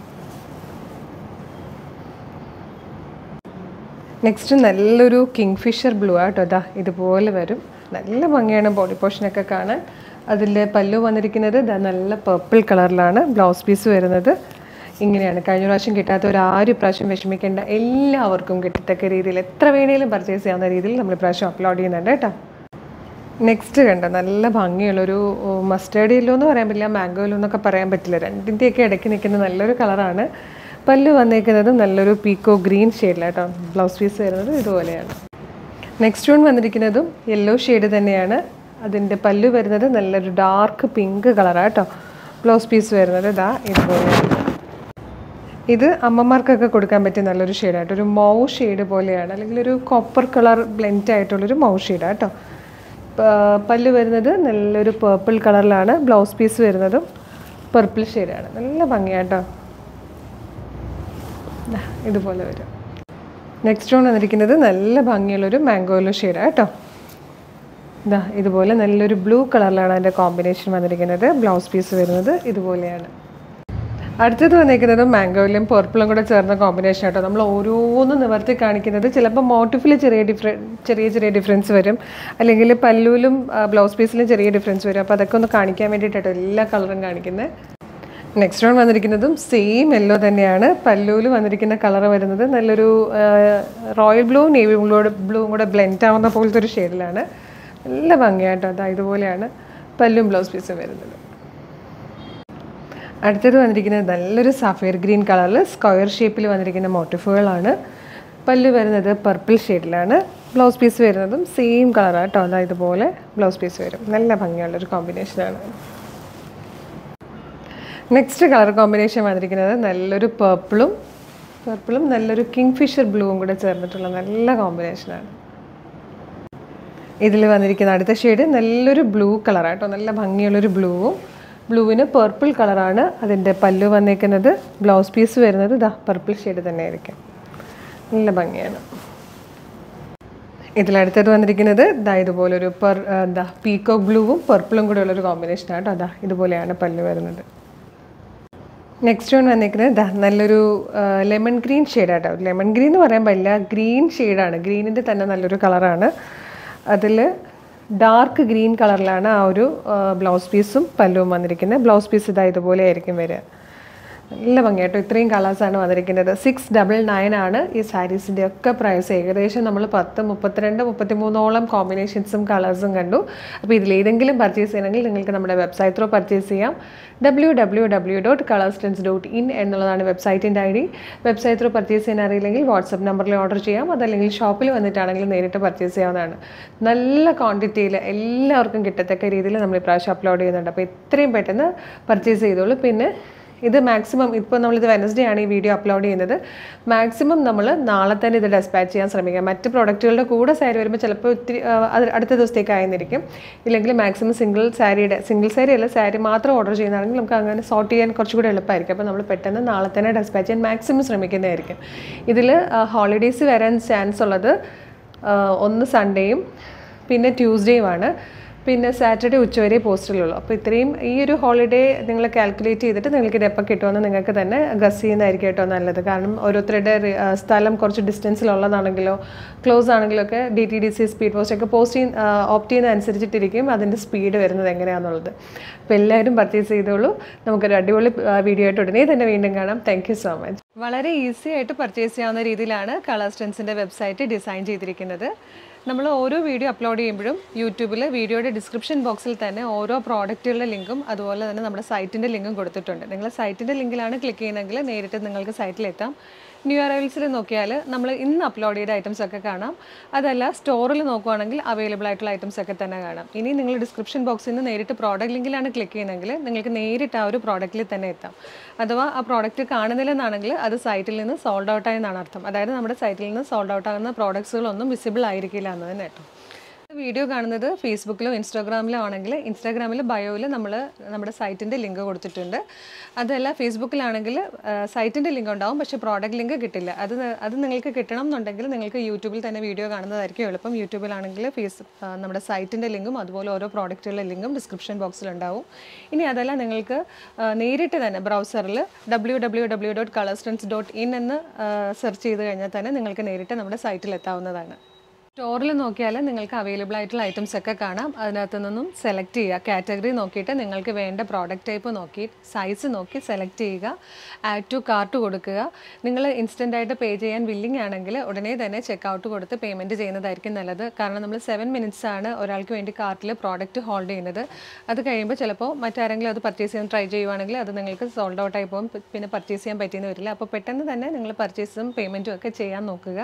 നെക്സ്റ്റ് നല്ലൊരു കിങ് ഫിഷർ ബ്ലൂ ആട്ടോ ഇതാ ഇതുപോലെ വരും നല്ല ഭംഗിയാണ് ബോഡി പോർഷനൊക്കെ കാണാൻ അതിൽ പല്ലു വന്നിരിക്കുന്നത് ഇതാ നല്ല പർപ്പിൾ കളറിലാണ് ബ്ലൗസ് പീസ് വരുന്നത് ഇങ്ങനെയാണ് കഴിഞ്ഞ പ്രാവശ്യം കിട്ടാത്തവർ ആരും ഇപ്രാവശ്യം വിഷമിക്കേണ്ട എല്ലാവർക്കും കിട്ടത്തക്ക രീതിയിൽ എത്ര വേണേലും പർച്ചേസ് ചെയ്യാവുന്ന രീതിയിൽ നമ്മൾ ഇപ്രാവശ്യം അപ്ലോഡ് ചെയ്യുന്നുണ്ട് കേട്ടോ നെക്സ്റ്റ് കണ്ട നല്ല ഭംഗിയുള്ളൊരു മസ്റ്റേർഡ് യെല്ലോ എന്ന് പറയാൻ പറ്റില്ല മാംഗോ യെല്ലോ എന്നൊക്കെ പറയാൻ പറ്റില്ല രണ്ടിൻ്റെയൊക്കെ ഇടയ്ക്ക് നിൽക്കുന്ന നല്ലൊരു കളറാണ് പല്ല് വന്നേക്കുന്നത് നല്ലൊരു പീക്കോ ഗ്രീൻ ഷെയ്ഡിലാട്ടോ ബ്ലൗസ് പീസ് വരുന്നത് ഇതുപോലെയാണ് നെക്സ്റ്റ് വൺ വന്നിരിക്കുന്നതും യെല്ലോ ഷെയ്ഡ് തന്നെയാണ് അതിൻ്റെ പല്ല് വരുന്നത് നല്ലൊരു ഡാർക്ക് പിങ്ക് കളറാണ് കേട്ടോ ബ്ലൗസ് പീസ് വരുന്നത് ഇതാ ഇതുപോലെയാണ് ഇത് അമ്മമാർക്കൊക്കെ കൊടുക്കാൻ പറ്റിയ നല്ലൊരു ഷെയ്ഡായിട്ട് ഒരു മൗ ഷെയ്ഡ് പോലെയാണ് അല്ലെങ്കിൽ ഒരു കോപ്പർ കളർ ബ്ലെൻഡ് ആയിട്ടുള്ളൊരു മൗ ഷെയ്ഡാണ് കേട്ടോ പ- പല്ല് വരുന്നത് നല്ലൊരു പേർപ്പിൾ കളറിലാണ് ബ്ലൗസ് പീസ് വരുന്നതും പർപ്പിൾ ഷെയ്ഡാണ് നല്ല ഭംഗിയാട്ടോ ദാ, ഇതുപോലെ വരും നെക്സ്റ്റ് വൺ വന്നിരിക്കുന്നത് നല്ല ഭംഗിയുള്ളൊരു മാംഗോയിലോ ഷെയ്ഡാണ് കേട്ടോ ഇതാ ഇതുപോലെ നല്ലൊരു ബ്ലൂ കളറിലാണ് അതിൻ്റെ കോമ്പിനേഷൻ വന്നിരിക്കുന്നത് ബ്ലൗസ് പീസ് വരുന്നത് ഇതുപോലെയാണ് അടുത്തത് വന്നിരിക്കുന്നത് മാംഗോയിലും പർപ്പിളും കൂടെ ചേർന്ന കോമ്പിനേഷൻ ആട്ടോ നമ്മൾ ഓരോന്നും നിവർത്തി കാണിക്കുന്നത് ചിലപ്പോൾ മോട്ടിഫിൽ ചെറിയ ഡിഫറെ ചെറിയ ചെറിയ ഡിഫറൻസ് വരും അല്ലെങ്കിൽ പല്ലുവിലും ബ്ലൗസ് പീസിലും ചെറിയ ഡിഫറൻസ് വരും അപ്പോൾ അതൊക്കെ ഒന്ന് കാണിക്കാൻ വേണ്ടിയിട്ടാട്ടോ എല്ലാ കളറും കാണിക്കുന്നത് നെക്സ്റ്റ് വൺ വന്നിരിക്കുന്നതും സെയിം യെല്ലോ തന്നെയാണ് പല്ലുവിൽ വന്നിരിക്കുന്ന കളർ വരുന്നത് നല്ലൊരു റോയൽ ബ്ലൂ നേവി ബ്ലൂ ബ്ലൂവും കൂടെ ബ്ലെൻഡ് ആവുന്ന പോലത്തെ ഒരു ഷെയ്ഡിലാണ് നല്ല ഭംഗിയായിട്ടോ അതാ ഇതുപോലെയാണ് പല്ലും ബ്ലൗസ് പീസും വരുന്നത് അടുത്തത് വന്നിരിക്കുന്നത് നല്ലൊരു സഫയർ ഗ്രീൻ കളറിൽ സ്ക്വയർ ഷേപ്പിൽ വന്നിരിക്കുന്ന മോട്ടിഫുകളാണ് പല്ല് വരുന്നത് പർപ്പിൾ ഷെയ്ഡിലാണ് ബ്ലൗസ് പീസ് വരുന്നതും സെയിം കളറാണ് കേട്ടോ അതാ ഇതുപോലെ ബ്ലൗസ് പീസ് വരും നല്ല ഭംഗിയുള്ളൊരു കോമ്പിനേഷനാണ് നെക്സ്റ്റ് കളർ കോമ്പിനേഷൻ വന്നിരിക്കുന്നത് നല്ലൊരു പർപ്പിളും പർപ്പിളും നല്ലൊരു കിങ് ഫിഷർ ബ്ലൂവും കൂടെ ചേർന്നിട്ടുള്ള നല്ല കോമ്പിനേഷനാണ് ഇതിൽ വന്നിരിക്കുന്ന അടുത്ത ഷെയ്ഡ് നല്ലൊരു ബ്ലൂ കളറാട്ടോ നല്ല ഭംഗിയുള്ളൊരു ബ്ലൂവും ബ്ലൂവിന് പർപ്പിൾ കളറാണ് അതിൻ്റെ പല്ല് വന്നേക്കുന്നത് ബ്ലൗസ് പീസ് വരുന്നത് ഇതാ പർപ്പിൾ ഷെയ്ഡ് തന്നെ ആയിരിക്കും നല്ല ഭംഗിയാണ് ഇതിലടുത്തത് വന്നിരിക്കുന്നത് ഇതാ ഇതുപോലൊരു പെർ എന്താ പീക്കോ ബ്ലൂവും പർപ്പിളും കൂടെ ഉള്ളൊരു കോമ്പിനേഷനാണ് കേട്ടോ അതാ ഇതുപോലെയാണ് പല്ല് വരുന്നത് നെക്സ്റ്റ് വൺ വന്നിരിക്കുന്നത് ദാ നല്ലൊരു ലെമൺ ഗ്രീൻ ഷെയ്ഡാട്ടോ ലെമൺ ഗ്രീൻ എന്ന് പറയാൻ പറ്റില്ല ഗ്രീൻ ഷെയ്ഡാണ് ഗ്രീനിൻ്റെ തന്നെ നല്ലൊരു കളറാണ് അതിൽ ഡാർക്ക് ഗ്രീൻ കളറിലാണ് ആ ഒരു ബ്ലൗസ് പീസും പല്ലുവും വന്നിരിക്കുന്നത് ബ്ലൗസ് പീസ് ഇതാ ഇതുപോലെ ആയിരിക്കും വരിക നല്ല ഭംഗിയായിട്ടോ ഇത്രയും കളേഴ്സാണ് വന്നിരിക്കുന്നത് സിക്സ് ഡബിൾ നയൻ ആണ് ഈ സാരീസിൻ്റെ ഒക്കെ പ്രൈസ് ഏകദേശം നമ്മൾ പത്ത് മുപ്പത്തിരണ്ട് മുപ്പത്തിമൂന്നോളം കോമ്പിനേഷൻസും കളേഴ്സും കണ്ടു അപ്പോൾ ഇതിലേതെങ്കിലും പർച്ചേസ് ചെയ്യണമെങ്കിൽ നിങ്ങൾക്ക് നമ്മുടെ വെബ്സൈറ്റ് ത്രൂ പർച്ചേസ് ചെയ്യാം W W W dot colourstrands dot in എന്നുള്ളതാണ് വെബ്സൈറ്റിൻ്റെ I D website through purchase ചെയ്യാൻ അറിയില്ലെങ്കിൽ വാട്സപ്പ് നമ്പറിൽ ഓർഡർ ചെയ്യാം അതല്ലെങ്കിൽ ഷോപ്പിൽ വന്നിട്ടാണെങ്കിൽ നേരിട്ട് പർച്ചേസ് ചെയ്യാവുന്നതാണ് നല്ല ക്വാണ്ടിറ്റിയിൽ എല്ലാവർക്കും കിട്ടത്തക്ക രീതിയിൽ നമ്മൾ ഇപ്രാവശ്യം അപ്ലോഡ് ചെയ്യുന്നുണ്ട് അപ്പോൾ എത്രയും പെട്ടെന്ന് പർച്ചേസ് ചെയ്തോളൂ പിന്നെ ഇത് മാക്സിമം ഇപ്പോൾ നമ്മളിത് വെനസ്ഡേ ആണ് ഈ വീഡിയോ അപ്ലോഡ് ചെയ്യുന്നത് മാക്സിമം നമ്മൾ നാളെ തന്നെ ഇത് ഡെസ്പാച്ച് ചെയ്യാൻ ശ്രമിക്കുക മറ്റ് പ്രോഡക്റ്റുകളുടെ കൂടെ സാരി വരുമ്പോൾ ചിലപ്പോൾ ഒത്തിരി ആ, അത് അടുത്ത ദിവസത്തേക്ക് ആയെന്നിരിക്കും ഇല്ലെങ്കിൽ മാക്സിമം സിംഗിൾ സാരിയുടെ സിംഗിൾ സാരി അല്ല സാരി മാത്രം ഓർഡർ ചെയ്യുന്നതാണെങ്കിൽ നമുക്ക് അങ്ങനെ സോർട്ട് ചെയ്യാൻ കുറച്ചുകൂടി എളുപ്പമായിരിക്കും അപ്പോൾ നമ്മൾ പെട്ടെന്ന് നാളെ തന്നെ ഡെസ്പാച്ച് ചെയ്യാൻ മാക്സിമം ശ്രമിക്കുന്നതായിരിക്കും ഇതിൽ ഹോളിഡേയ്സ് വരാൻ ചാൻസ് ഉള്ളത് ആ, ഒന്ന് സൺഡേയും പിന്നെ ട്യൂസ്ഡേയുമാണ് പിന്നെ സാറ്റർഡേ ഉച്ചവരെ പോസ്റ്റിലുള്ളൂ അപ്പോൾ ഇത്രയും ഈ ഒരു ഹോളിഡേ നിങ്ങൾ കാൽക്കുലേറ്റ് ചെയ്തിട്ട് നിങ്ങൾക്ക് ഇത് എപ്പോൾ കിട്ടുമെന്ന് നിങ്ങൾക്ക് തന്നെ ഗസ് ചെയ്യുന്നതായിരിക്കും കേട്ടോ നല്ലത് കാരണം ഓരോരുത്തരുടെ റി- ആ, സ്ഥലം കുറച്ച് ഡിസ്റ്റൻസിലുള്ളതാണെങ്കിലോ ക്ലോസ് ആണെങ്കിലോ ഒക്കെ D T D C speed post ഒക്കെ പോസ്റ്റ് ചെയ്യുന്ന ഓപ്റ്റ് ചെയ്യുന്ന അനുസരിച്ചിട്ടിരിക്കും അതിൻ്റെ സ്പീഡ് വരുന്നത് എങ്ങനെയാണെന്നുള്ളത് അപ്പോൾ എല്ലാവരും പർച്ചേസ് ചെയ്തോളൂ നമുക്കൊരു അടിപൊളി വീഡിയോ ആയിട്ട് ഉടനെ തന്നെ വീണ്ടും കാണാം താങ്ക് സോ മച്ച് വളരെ ഈസി ആയിട്ട് പർച്ചേസ് ചെയ്യാവുന്ന രീതിയിലാണ് കളർ സ്റ്റൻസിൻ്റെ വെബ്സൈറ്റ് ഡിസൈൻ ചെയ്തിരിക്കുന്നത് നമ്മൾ ഓരോ വീഡിയോ അപ്ലോഡ് ചെയ്യുമ്പോഴും യൂട്യൂബിൽ വീഡിയോയുടെ ഡിസ്ക്രിപ്ഷൻ ബോക്സിൽ തന്നെ ഓരോ പ്രോഡക്റ്റുകളുടെ ലിങ്കും അതുപോലെ തന്നെ നമ്മുടെ സൈറ്റിൻ്റെ ലിങ്കും കൊടുത്തിട്ടുണ്ട് നിങ്ങൾ സൈറ്റിൻ്റെ ലിങ്കിലാണ് ക്ലിക്ക് ചെയ്യുന്നതെങ്കിൽ നേരിട്ട് നിങ്ങൾക്ക് സൈറ്റിലെത്താം ന്യൂ അറൈവൽസിൽ നോക്കിയാൽ നമ്മൾ ഇന്ന് അപ്ലോഡ് ചെയ്ത ഐറ്റംസ് ഒക്കെ കാണാം അതല്ല സ്റ്റോറിൽ നോക്കുവാണെങ്കിൽ അവൈലബിൾ ആയിട്ടുള്ള ഐറ്റംസ് ഒക്കെ തന്നെ കാണാം ഇനി നിങ്ങൾ ഡിസ്ക്രിപ്ഷൻ ബോക്സിൽ നിന്ന് നേരിട്ട് പ്രോഡക്റ്റ് ലിങ്കിലാണ് ക്ലിക്ക് ചെയ്യുന്നതെങ്കിൽ നിങ്ങൾക്ക് നേരിട്ട് ആ ഒരു പ്രോഡക്റ്റിൽ തന്നെ എത്താം അഥവാ ആ പ്രോഡക്റ്റ് കാണുന്നില്ലെന്നാണെങ്കിൽ അത് സൈറ്റിൽ നിന്ന് സോൾഡ് ഔട്ട് ആയെന്നാണ് അർത്ഥം അതായത് നമ്മുടെ സൈറ്റിൽ നിന്ന് സോൾഡ് ഔട്ട് ആകുന്ന പ്രോഡക്ട്സുകളൊന്നും വിസിബിൾ ആയിരിക്കില്ല എന്ന് തന്നെ കേട്ടോ വീഡിയോ കാണുന്നത് ഫേസ്ബുക്കിലോ ഇൻസ്റ്റാഗ്രാമിലോ ആണെങ്കിൽ ഇൻസ്റ്റാഗ്രാമിൽ ബയോയിൽ നമ്മൾ നമ്മുടെ സൈറ്റിൻ്റെ ലിങ്ക് കൊടുത്തിട്ടുണ്ട് അതല്ല ഫേസ്ബുക്കിലാണെങ്കിൽ സൈറ്റിൻ്റെ ലിങ്ക് ഉണ്ടാവും പക്ഷേ പ്രോഡക്റ്റ് ലിങ്ക് കിട്ടില്ല അത് ന- അത് നിങ്ങൾക്ക് കിട്ടണം എന്നുണ്ടെങ്കിൽ നിങ്ങൾക്ക് യൂട്യൂബിൽ തന്നെ വീഡിയോ കാണുന്നതായിരിക്കും എളുപ്പം യൂട്യൂബിലാണെങ്കിൽ ഫേസ് ആ, നമ്മുടെ സൈറ്റിൻ്റെ ലിങ്കും അതുപോലെ ഓരോ പ്രോഡക്റ്റുകളുടെ ലിങ്കും ഡിസ്ക്രിപ്ഷൻ ബോക്സിൽ ഉണ്ടാവും ഇനി അതല്ല നിങ്ങൾക്ക് ആ, നേരിട്ട് തന്നെ ബ്രൗസറിൽ ഡബ്ല്യൂ ഡബ്ല്യൂ ഡബ്ല്യൂ ഡോട്ട് കളർസ്റ്റൻസ് ഡോട്ട് ഇൻ എന്ന് സെർച്ച് ചെയ്ത് കഴിഞ്ഞാൽ തന്നെ നിങ്ങൾക്ക് നേരിട്ട് നമ്മുടെ സൈറ്റിൽ എത്താവുന്നതാണ് സ്റ്റോറിൽ നോക്കിയാൽ നിങ്ങൾക്ക് അവൈലബിൾ ആയിട്ടുള്ള ഐറ്റംസ് ഒക്കെ കാണാം അതിനകത്ത് നിന്നും സെലക്ട് ചെയ്യുക കാറ്റഗറി നോക്കിയിട്ട് നിങ്ങൾക്ക് വേണ്ട പ്രോഡക്റ്റ് ടൈപ്പ് നോക്കി സൈസ് നോക്കി സെലക്ട് ചെയ്യുക ആഡ് ടു കാർട്ട് കൊടുക്കുക നിങ്ങൾ ഇൻസ്റ്റൻ്റ് ആയിട്ട് പേ ചെയ്യാൻ വില്ലിംഗ് ആണെങ്കിൽ ഉടനെ തന്നെ ചെക്ക് ഔട്ട് കൊടുത്ത് പേയ്മെൻറ്റ് ചെയ്യുന്നതായിരിക്കും നല്ലത് കാരണം നമ്മൾ സെവൻ മിനിറ്റ്സ് ആണ് ഒരാൾക്ക് വേണ്ടി കാർട്ടിൽ പ്രോഡക്റ്റ് ഹോൾഡ് ചെയ്യുന്നത് അത് കഴിയുമ്പോൾ ചിലപ്പോൾ മറ്റാരെങ്കിലും അത് പർച്ചേസ് ചെയ്യാൻ ട്രൈ ചെയ്യുവാണെങ്കിൽ അത് നിങ്ങൾക്ക് സോൾഡ് ഔട്ട് ആയി പോകും പിന്നെ പർച്ചേസ് ചെയ്യാൻ പറ്റിയെന്ന് വരില്ല അപ്പോൾ പെട്ടെന്ന് തന്നെ നിങ്ങൾ പർച്ചേസും പേയ്മെൻറ്റും ഒക്കെ ചെയ്യാൻ നോക്കുക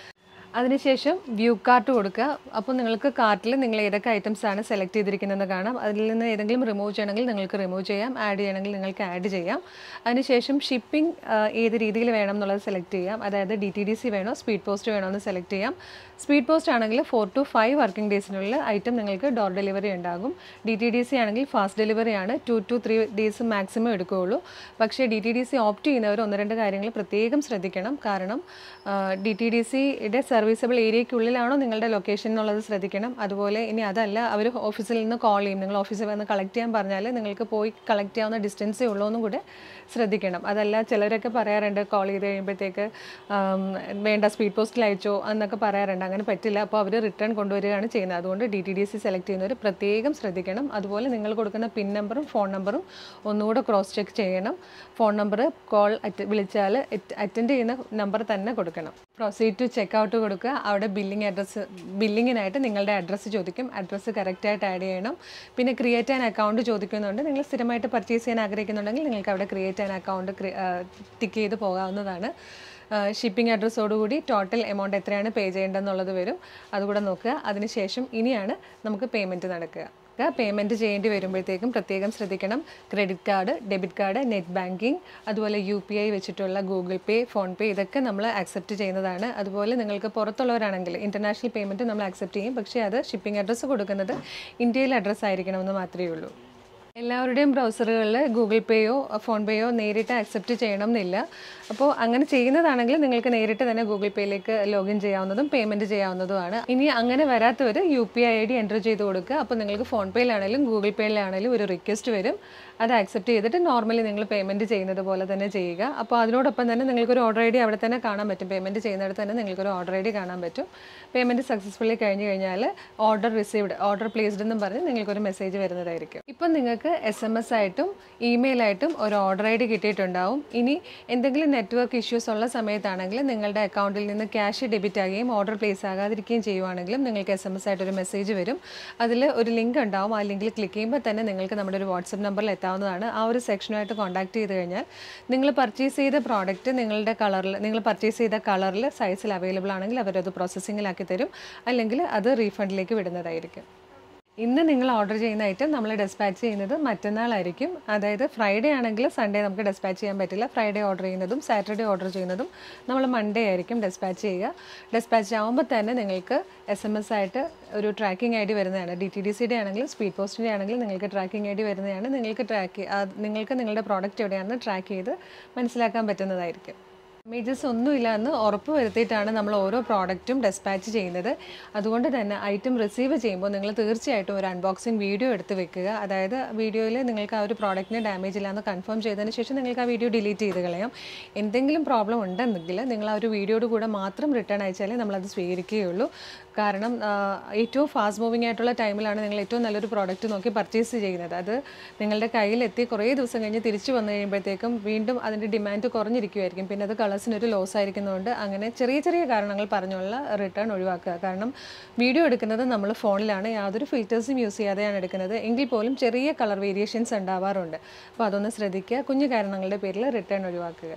അതിനുശേഷം വ്യൂ കാർട്ട് കൊടുക്കുക അപ്പോൾ നിങ്ങൾക്ക് കാർട്ടിൽ നിങ്ങൾ ഏതൊക്കെ ഐറ്റംസ് ആണ് സെലക്ട് ചെയ്തിരിക്കുന്നതെന്ന് കാണാം അതിൽ നിന്ന് ഏതെങ്കിലും റിമൂവ് ചെയ്യണമെങ്കിൽ നിങ്ങൾക്ക് റിമൂവ് ചെയ്യാം ആഡ് ചെയ്യണമെങ്കിൽ നിങ്ങൾക്ക് ആഡ് ചെയ്യാം അതിനുശേഷം ഷിപ്പിംഗ് ഏത് രീതിയിൽ വേണം എന്നുള്ളത് സെലക്ട് ചെയ്യാം അതായത് ഡി ടി ഡി സി വേണോ സ്പീഡ് പോസ്റ്റ് വേണോ എന്ന് സെലക്ട് ചെയ്യാം സ്പീഡ് പോസ്റ്റ് ആണെങ്കിൽ ഫോർ ടു ഫൈവ് വർക്കിംഗ് ഡേയ്സിനുള്ളിൽ ഐറ്റം നിങ്ങൾക്ക് ഡോർ ഡെലിവറി ഉണ്ടാകും ഡി ടി ഡി സി ആണെങ്കിൽ ഫാസ്റ്റ് ഡെലിവറി ആണ് two to three days maximum എടുക്കുകയുള്ളൂ പക്ഷേ D T D C opt ചെയ്യുന്നവർ ഒന്ന് രണ്ട് കാര്യങ്ങൾ പ്രത്യേകം ശ്രദ്ധിക്കണം കാരണം ഡി ടി ഡി സിയുടെ സർവീസബിൾ ഏരിയയ്ക്കുള്ളിലാണോ നിങ്ങളുടെ ലൊക്കേഷൻ എന്നുള്ളത് ശ്രദ്ധിക്കണം അതുപോലെ ഇനി അതല്ല അവർ ഓഫീസിൽ നിന്ന് കോൾ ചെയ്യും നിങ്ങൾ ഓഫീസിൽ വന്ന് കളക്ട് ചെയ്യാൻ പറഞ്ഞാൽ നിങ്ങൾക്ക് പോയി കളക്ട് ചെയ്യാവുന്ന ഡിസ്റ്റൻസേ ഉള്ളൂ എന്നും കൂടെ ശ്രദ്ധിക്കണം അതല്ല ചിലരൊക്കെ പറയാറുണ്ട് കോൾ ചെയ്ത് കഴിയുമ്പോഴത്തേക്ക് ആം, വേണ്ട സ്പീഡ് പോസ്റ്റിൽ അയച്ചോ എന്നൊക്കെ പറയാറുണ്ട് അങ്ങനെ പറ്റില്ല അപ്പോൾ അവർ റിട്ടേൺ കൊണ്ടുവരികയാണ് ചെയ്യുന്നത് അതുകൊണ്ട് D T D C select ചെയ്യുന്നവർ പ്രത്യേകം ശ്രദ്ധിക്കണം അതുപോലെ നിങ്ങൾ കൊടുക്കുന്ന പിൻ നമ്പറും ഫോൺ നമ്പറും ഒന്നുകൂടെ ക്രോസ് ചെക്ക് ചെയ്യണം ഫോൺ നമ്പർ കോൾ വിളിച്ചാൽ അറ്റൻഡ് ചെയ്യുന്ന നമ്പർ തന്നെ കൊടുക്കണം പ്രൊസീഡ് ടു ചെക്ക് ഔട്ട് കൊടുക്കുക അവിടെ ബില്ലിംഗ് അഡ്രസ്സ് ബില്ലിങ്ങിനായിട്ട് നിങ്ങളുടെ അഡ്രസ്സ് ചോദിക്കും അഡ്രസ്സ് കറക്റ്റായിട്ട് ആഡ് ചെയ്യണം പിന്നെ ക്രിയേറ്റ് ആൻ അക്കൗണ്ട് ചോദിക്കുന്നുണ്ട് നിങ്ങൾ സ്ഥിരമായിട്ട് പർച്ചേസ് ചെയ്യാൻ ആഗ്രഹിക്കുന്നുണ്ടെങ്കിൽ നിങ്ങൾക്ക് അവിടെ ക്രിയേറ്റ് ആൻ അക്കൗണ്ട് ടിക്ക് ചെയ്ത് പോകാവുന്നതാണ് ഷിപ്പിംഗ് അഡ്രസ്സോടുകൂടി ടോട്ടൽ എമൗണ്ട് എത്രയാണ് പേ ചെയ്യേണ്ടതെന്നുള്ളത് വരും അതുകൂടെ നോക്കുക അതിനുശേഷം ഇനിയാണ് നമുക്ക് പേയ്മെൻറ്റ് നടക്കുക പേയ്മെൻറ്റ് ചെയ്യേണ്ടി വരുമ്പോഴത്തേക്കും പ്രത്യേകം ശ്രദ്ധിക്കണം credit card debit card net banking അതുപോലെ യു പി ഐ വെച്ചിട്ടുള്ള ഗൂഗിൾ പേ ഫോൺ പേ ഇതൊക്കെ നമ്മൾ ആക്സെപ്റ്റ് ചെയ്യുന്നതാണ് അതുപോലെ നിങ്ങൾക്ക് പുറത്തുള്ളവരാണെങ്കിൽ ഇൻ്റർനാഷണൽ പേയ്മെൻറ്റ് നമ്മൾ ആക്സെപ്റ്റ് ചെയ്യും പക്ഷേ അത് ഷിപ്പിംഗ് അഡ്രസ്സ് കൊടുക്കുന്നത് ഇന്ത്യയിൽ അഡ്രസ്സ് ആയിരിക്കണമെന്ന് മാത്രമേ ഉള്ളൂ എല്ലാവരുടെയും ബ്രൗസറുകളിൽ ഗൂഗിൾ പേയോ ഫോൺ പേയോ നേരിട്ട് ആക്സെപ്റ്റ് ചെയ്യണം എന്നില്ല അപ്പോൾ അങ്ങനെ ചെയ്യുന്നതാണെങ്കിൽ നിങ്ങൾക്ക് നേരിട്ട് തന്നെ ഗൂഗിൾ പേയിലേക്ക് ലോഗിൻ ചെയ്യാവുന്നതും പേയ്മെൻറ്റ് ചെയ്യാവുന്നതുമാണ് ഇനി അങ്ങനെ വരാത്തവർ U P I I D enter ചെയ്ത് കൊടുക്കുക അപ്പോൾ നിങ്ങൾക്ക് ഫോൺ പേയിലാണെങ്കിലും ഗൂഗിൾ പേയിലാണെങ്കിലും ഒരു റിക്വസ്റ്റ് വരും അത് ആക്സെപ്റ്റ് ചെയ്തിട്ട് നോർമലി നിങ്ങൾ പേയ്മെൻറ്റ് ചെയ്യുന്നത് പോലെ തന്നെ ചെയ്യുക അപ്പോൾ അതിനോടൊപ്പം തന്നെ നിങ്ങൾക്കൊരു ഓർഡർ ഐ ഡി അവിടെ തന്നെ കാണാൻ പറ്റും പേയ്മെൻറ്റ് ചെയ്യുന്നിടത്ത് തന്നെ നിങ്ങൾക്കൊരു ഓർഡർ ഐ ഡി കാണാൻ പറ്റും പേയ്മെൻറ്റ് സക്സസ്ഫുള്ളി കഴിഞ്ഞ് കഴിഞ്ഞാൽ ഓർഡർ റിസീവ്ഡ് ഓർഡർ പ്ലേസ്ഡ് എന്നും പറഞ്ഞ് നിങ്ങൾക്കൊരു മെസ്സേജ് വരുന്നതായിരിക്കും ഇപ്പം നിങ്ങൾക്ക് എസ് എം എസ് ആയിട്ടും ഇമെയിൽ ആയിട്ടും ഒരു ഓർഡർ ഐ ഡി കിട്ടിയിട്ടുണ്ടാവും ഇനി എന്തെങ്കിലും നെറ്റ്വർക്ക് ഇഷ്യൂസ് ഉള്ള സമയത്താണെങ്കിൽ നിങ്ങളുടെ അക്കൗണ്ടിൽ നിന്ന് ക്യാഷ് ഡെബിറ്റ് ആകുകയും ഓർഡർ പ്ലേസ് ആകാതിരിക്കുകയും ചെയ്യുവാണെങ്കിലും നിങ്ങൾക്ക് എസ് എം എസ് ആയിട്ട് ഒരു മെസ്സേജ് വരും അതിൽ ഒരു ലിങ്ക് ഉണ്ടാവും ആ ലിങ്കിൽ ക്ലിക്ക് ചെയ്യുമ്പോൾ തന്നെ നിങ്ങൾക്ക് നമ്മുടെ ഒരു വാട്സപ്പ് നമ്പറിൽ എത്താവുന്നതാണ് ആ ഒരു സെക്ഷനുമായിട്ട് കോൺടാക്ട് ചെയ്ത് കഴിഞ്ഞാൽ നിങ്ങൾ പർച്ചേസ് ചെയ്ത പ്രോഡക്റ്റ് നിങ്ങളുടെ കളറിൽ നിങ്ങൾ പർച്ചേസ് ചെയ്ത കളറിൽ സൈസിൽ അവൈലബിൾ ആണെങ്കിൽ അവരത് പ്രോസസ്സിങ്ങിലാക്കി തരും അല്ലെങ്കിൽ അത് റീഫണ്ടിലേക്ക് വിടുന്നതായിരിക്കും ഇന്ന് നിങ്ങൾ ഓർഡർ ചെയ്യുന്ന ഐറ്റം നമ്മൾ ഡെസ്പാച്ച് ചെയ്യുന്നത് മറ്റന്നാളായിരിക്കും അതായത് ഫ്രൈഡേ ആണെങ്കിൽ സൺഡേ നമുക്ക് ഡെസ്പാച്ച് ചെയ്യാൻ പറ്റില്ല ഫ്രൈഡേ ഓർഡർ ചെയ്യുന്നതും സാറ്റർഡേ ഓർഡർ ചെയ്യുന്നതും നമ്മൾ മൺഡേ ആയിരിക്കും ഡെസ്പാച്ച് ചെയ്യുക ഡെസ്പാച്ച് ആകുമ്പോൾ തന്നെ നിങ്ങൾക്ക് എസ് എം എസ് ആയിട്ട് ഒരു ട്രാക്കിംഗ് ഐ ഡി വരുന്നതാണ് ഡി ടി ഡി സിയുടെ ആണെങ്കിലും സ്പീഡ് പോസ്റ്റിൻ്റെ ആണെങ്കിലും നിങ്ങൾക്ക് ട്രാക്കിംഗ് ഐ ഡി വരുന്നതാണ് നിങ്ങൾക്ക് ട്രാക്ക് നിങ്ങൾക്ക് നിങ്ങളുടെ പ്രോഡക്റ്റ് എവിടെയാണെന്ന് ട്രാക്ക് ചെയ്ത് മനസ്സിലാക്കാൻ പറ്റുന്നതായിരിക്കും ഡാമേജസ് ഒന്നുമില്ല എന്ന് ഉറപ്പ് വരുത്തിയിട്ടാണ് നമ്മൾ ഓരോ പ്രോഡക്റ്റും ഡെസ്പാച്ച് ചെയ്യുന്നത് അതുകൊണ്ട് തന്നെ ഐറ്റം റിസീവ് ചെയ്യുമ്പോൾ നിങ്ങൾ തീർച്ചയായിട്ടും ഒരു അൺബോക്സിങ് വീഡിയോ എടുത്ത് വെക്കുക അതായത് വീഡിയോയിൽ നിങ്ങൾക്ക് ആ ഒരു പ്രോഡക്റ്റിന് ഡാമേജ് ഇല്ല എന്ന് കൺഫേം ചെയ്തതിന് ശേഷം നിങ്ങൾക്ക് ആ വീഡിയോ ഡിലീറ്റ് ചെയ്ത് കളയാം എന്തെങ്കിലും പ്രോബ്ലം ഉണ്ടെന്നെങ്കിൽ നിങ്ങൾ ആ ഒരു വീഡിയോയുടെ കൂടെ മാത്രം റിട്ടേൺ അയച്ചാലേ നമ്മളത് സ്വീകരിക്കുകയുള്ളൂ കാരണം ആ, ഏറ്റവും ഫാസ്റ്റ് മൂവിങ് ആയിട്ടുള്ള ടൈമിലാണ് നിങ്ങൾ ഏറ്റവും നല്ലൊരു പ്രോഡക്റ്റ് നോക്കി പർച്ചേസ് ചെയ്യുന്നത് അത് നിങ്ങളുടെ കയ്യിലെത്തി കുറേ ദിവസം കഴിഞ്ഞ് തിരിച്ചു വന്നു കഴിയുമ്പോഴത്തേക്കും വീണ്ടും അതിൻ്റെ ഡിമാൻഡ് കുറഞ്ഞിരിക്കുമായിരിക്കും പിന്നെ അത് കളേഴ്സിനൊരു ലോസ് ആയിരിക്കുന്നതുകൊണ്ട് അങ്ങനെ ചെറിയ ചെറിയ കാരണങ്ങൾ പറഞ്ഞുള്ള റിട്ടേൺ ഒഴിവാക്കുക കാരണം വീഡിയോ എടുക്കുന്നത് നമ്മൾ ഫോണിലാണ് യാതൊരു ഫിൽറ്റേഴ്സും യൂസ് ചെയ്യാതെയാണ് എടുക്കുന്നത് എങ്കിൽ പോലും ചെറിയ കളർ വേരിയേഷൻസ് ഉണ്ടാവാറുണ്ട് അപ്പോൾ അതൊന്ന് ശ്രദ്ധിക്കുക കുഞ്ഞു കാരണങ്ങളുടെ പേരിൽ റിട്ടേൺ ഒഴിവാക്കുക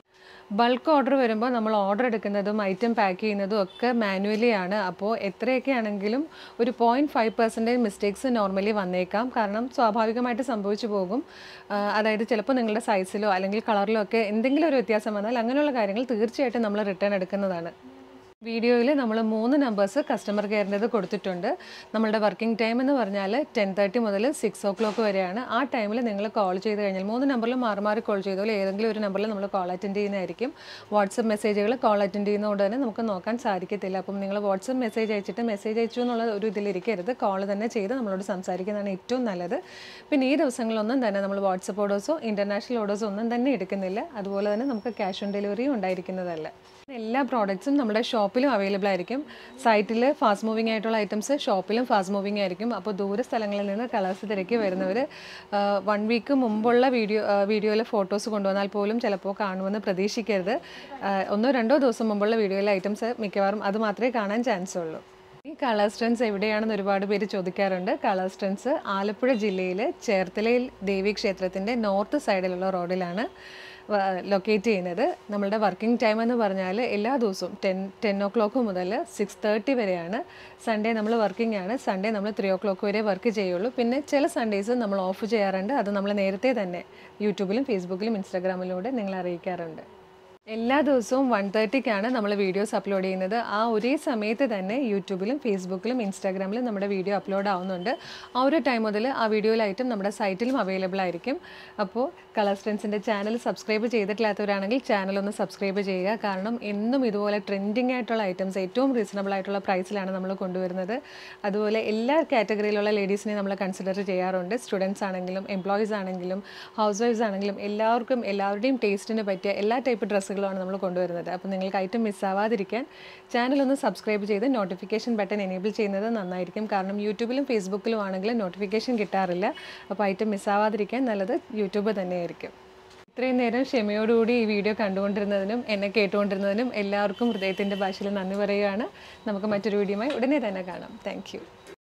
ബൾക്ക് ഓർഡർ വരുമ്പോൾ നമ്മൾ ഓർഡർ എടുക്കുന്നതും ഐറ്റം പാക്ക് ചെയ്യുന്നതും ഒക്കെ മാനുവലി ആണ് അപ്പോൾ എത്രയൊക്കെ ആണെങ്കിലും ഒരു point five percentage mistakes normally വന്നേക്കാം കാരണം സ്വാഭാവികമായിട്ട് സംഭവിച്ചു പോകും ആ, അതായത് ചിലപ്പോൾ നിങ്ങളുടെ സൈസിലോ അല്ലെങ്കിൽ കളറിലോ ഒക്കെ എന്തെങ്കിലും ഒരു വ്യത്യാസം വന്നാൽ അങ്ങനെയുള്ള കാര്യങ്ങൾ തീർച്ചയായിട്ടും നമ്മൾ റിട്ടേൺ എടുക്കുന്നതാണ് വീഡിയോയിൽ നമ്മൾ മൂന്ന് നമ്പേഴ്സ് കസ്റ്റമർ കെയറിൻ്റെത് കൊടുത്തിട്ടുണ്ട് നമ്മളുടെ വർക്കിംഗ് ടൈം എന്ന് പറഞ്ഞാൽ ടെൻ തേർട്ടി മുതൽ സിക്സ് ഓ ക്ലോക്ക് വരെയാണ് ആ ടൈമിൽ നിങ്ങൾ കോൾ ചെയ്ത് കഴിഞ്ഞാൽ മൂന്ന് നമ്പറിൽ മാറി മാറി കോൾ ചെയ്തോളൂ ഏതെങ്കിലും ഒരു നമ്പറിൽ നമ്മൾ കോൾ അറ്റൻഡ് ചെയ്യുന്നതായിരിക്കും വാട്സപ്പ് മെസ്സേജുകൾ കോൾ അറ്റൻഡ് ചെയ്യുന്നതുകൊണ്ട് തന്നെ നമുക്ക് നോക്കാൻ സാധിക്കത്തില്ല അപ്പം നിങ്ങൾ വാട്സപ്പ് മെസ്സേജ് അയച്ചിട്ട് മെസ്സേജ് അയച്ചു എന്നുള്ള ഒരു ഇതിലിരിക്കരുത് കോൾ തന്നെ ചെയ്ത് നമ്മളോട് സംസാരിക്കുന്നതാണ് ഏറ്റവും നല്ലത് പിന്നെ ഈ ദിവസങ്ങളിലൊന്നും തന്നെ നമ്മൾ വാട്സപ്പ് ഓർഡേഴ്സോ ഇൻ്റർനാഷണൽ ഓർഡേഴ്സോ ഒന്നും തന്നെ എടുക്കുന്നില്ല അതുപോലെ തന്നെ നമുക്ക് ക്യാഷ് ഓൺ ഡെലിവറിയും ഉണ്ടായിരിക്കുന്നതല്ല എല്ലാ പ്രോഡക്റ്റ്സും നമ്മുടെ ഷോപ്പിലും അവൈലബിൾ ആയിരിക്കും സൈറ്റിൽ ഫാസ്റ്റ് മൂവിങ് ആയിട്ടുള്ള ഐറ്റംസ് ഷോപ്പിലും ഫാസ്റ്റ് മൂവിങ് ആയിരിക്കും അപ്പോൾ ദൂര സ്ഥലങ്ങളിൽ നിന്ന് കളേഴ്സ് തിരക്കി വരുന്നവർ വൺ വീക്ക് മുമ്പുള്ള വീഡിയോ വീഡിയോയിലെ ഫോട്ടോസ് കൊണ്ടുവന്നാൽ പോലും ചിലപ്പോൾ കാണുമെന്ന് പ്രതീക്ഷിക്കരുത് ആ, ഒന്നോ രണ്ടോ ദിവസം മുമ്പുള്ള വീഡിയോയിലെ ഐറ്റംസ് മിക്കവാറും അത് മാത്രമേ കാണാൻ ചാൻസ് ഉള്ളൂ ഈ കളർ സ്റ്റൺസ് എവിടെയാണെന്ന് ഒരുപാട് പേര് ചോദിക്കാറുണ്ട് കളർ സ്റ്റൺസ് ആലപ്പുഴ ജില്ലയിൽ ചേർത്തലയിൽ ദേവി ക്ഷേത്രത്തിൻ്റെ നോർത്ത് സൈഡിലുള്ള റോഡിലാണ് ലൊക്കേറ്റ് ചെയ്യുന്നത് നമ്മളുടെ വർക്കിംഗ് ടൈം എന്ന് പറഞ്ഞാൽ എല്ലാ ദിവസവും ടെൻ ടെൻ ഒ ക്ലോക്ക് മുതൽ സിക്സ് തേർട്ടി വരെയാണ് സൺഡേ നമ്മൾ വർക്കിംഗ് ആണ് സൺഡേ നമ്മൾ ത്രീ ഒ ക്ലോക്ക് വരെ വർക്ക് ചെയ്യുള്ളൂ പിന്നെ ചില സൺഡേസ് നമ്മൾ ഓഫ് ചെയ്യാറുണ്ട് അത് നമ്മൾ നേരത്തെ തന്നെ യൂട്യൂബിലും ഫേസ്ബുക്കിലും ഇൻസ്റ്റാഗ്രാമിലൂടെ നിങ്ങളെ അറിയിക്കാറുണ്ട് എല്ലാ ദിവസവും വൺ തേർട്ടിക്കാണ് നമ്മൾ വീഡിയോസ് അപ്ലോഡ് ചെയ്യുന്നത് ആ ഒരേ സമയത്ത് തന്നെ യൂട്യൂബിലും ഫേസ്ബുക്കിലും ഇൻസ്റ്റാഗ്രാമിലും നമ്മുടെ വീഡിയോ അപ്ലോഡ് ആവുന്നുണ്ട് ആ ഒരു ടൈം മുതൽ ആ വീഡിയോയിലായിട്ടും നമ്മുടെ സൈറ്റിലും അവൈലബിൾ ആയിരിക്കും അപ്പോൾ കളർ സ്ട്രെൻസിൻ്റെ ചാനൽ സബ്സ്ക്രൈബ് ചെയ്തിട്ടില്ലാത്തവരാണെങ്കിൽ ചാനൽ ഒന്ന് സബ്സ്ക്രൈബ് ചെയ്യുക കാരണം എന്നും ഇതുപോലെ ട്രെൻഡിങ് ആയിട്ടുള്ള ഐറ്റംസ് ഏറ്റവും റീസണബിൾ ആയിട്ടുള്ള പ്രൈസിലാണ് നമ്മൾ കൊണ്ടുവരുന്നത് അതുപോലെ എല്ലാ കാറ്റഗറിയിലുള്ള ലേഡീസിനെ നമ്മൾ കൺസിഡർ ചെയ്യാറുണ്ട് സ്റ്റുഡൻസ് ആണെങ്കിലും എംപ്ലോയീസ് ആണെങ്കിലും ഹൗസ് വൈഫ്സ് ആണെങ്കിലും എല്ലാവർക്കും എല്ലാവരുടെയും ടേസ്റ്റിന് പറ്റിയ എല്ലാ ടൈപ്പ് ഡ്രസ്സുകളുമാണ് നമ്മൾ കൊണ്ടുവരുന്നത് അപ്പോൾ നിങ്ങൾക്ക് ഐറ്റം മിസ്സാവാതിരിക്കാൻ ചാനൽ ഒന്ന് സബ്സ്ക്രൈബ് ചെയ്ത് നോട്ടിഫിക്കേഷൻ ബട്ടൺ എനേബിൾ ചെയ്യുന്നത് നന്നായിരിക്കും കാരണം യൂട്യൂബിലും ഫേസ്ബുക്കിലും ആണെങ്കിലും നോട്ടിഫിക്കേഷൻ കിട്ടാറില്ല അപ്പോൾ ഐറ്റം മിസ്സാവാതിരിക്കാൻ നല്ലത് യൂട്യൂബ് തന്നെയായിരിക്കും ഇത്രയും നേരം ക്ഷമയോടുകൂടി ഈ വീഡിയോ കണ്ടുകൊണ്ടിരുന്നതിനും എന്നെ കേട്ടുകൊണ്ടിരുന്നതിനും എല്ലാവർക്കും ഹൃദയത്തിൻ്റെ ഭാഷയിൽ നന്ദി പറയുകയാണ് നമുക്ക് മറ്റൊരു വീഡിയോയുമായി ഉടനെ തന്നെ കാണാം താങ്ക്